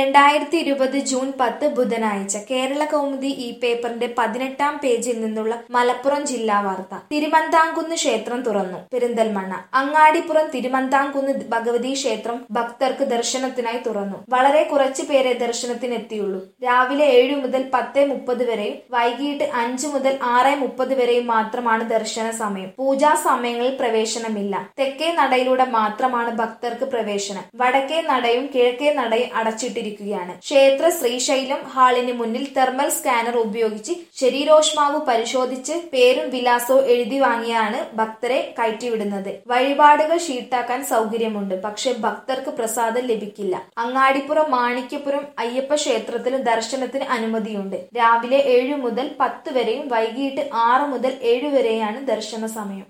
രണ്ടായിരത്തി ഇരുപത് ജൂൺ പത്ത് ബുധനാഴ്ച കേരള കൗമുദി ഈ പേപ്പറിന്റെ പതിനെട്ടാം പേജിൽ നിന്നുള്ള മലപ്പുറം ജില്ലാ വാർത്ത തിരുമന്താംകുന്ന് ക്ഷേത്രം തുറന്നു പെരിന്തൽമണ്ണ അങ്ങാടിപ്പുറം തിരുമന്താംകുന്ന് ഭഗവതി ക്ഷേത്രം ഭക്തർക്ക് ദർശനത്തിനായി തുറന്നു വളരെ കുറച്ചു പേരെ ദർശനത്തിനെത്തിയുള്ളൂ രാവിലെ ഏഴു മുതൽ പത്ത് മുപ്പത് വരെയും വൈകിട്ട് അഞ്ച് മുതൽ ആറ് മുപ്പത് വരെയും മാത്രമാണ് ദർശന സമയം പൂജാ സമയങ്ങളിൽ പ്രവേശനമില്ല തെക്കേ നടയിലൂടെ മാത്രമാണ് ഭക്തർക്ക് പ്രവേശനം വടക്കേ നടയും കിഴക്കേ നടയും അടച്ചിട്ടിരിക്കുകയാണ് ക്ഷേത്ര ശ്രീശൈലം ഹാളിന് മുന്നിൽ തെർമൽ സ്കാനർ ഉപയോഗിച്ച് ശരീരോഷ്മാവ് പരിശോധിച്ച് പേരും വിലാസവും എഴുതി വാങ്ങിയാണ് ഭക്തരെ കയറ്റിവിടുന്നത് വഴിപാടുകൾ ഷീട്ടാക്കാൻ സൗകര്യമുണ്ട് പക്ഷെ ഭക്തർക്ക് പ്രസാദം ലഭിക്കില്ല അങ്ങാടിപ്പുറം മാണിക്യപുരം അയ്യപ്പ ക്ഷേത്രത്തിലും ദർശനത്തിന് അനുമതിയുണ്ട് രാവിലെ ഏഴു മുതൽ പത്ത് വരെയും വൈകിട്ട് ആറ് മുതൽ ഏഴ് വരെയാണ് ദർശന സമയം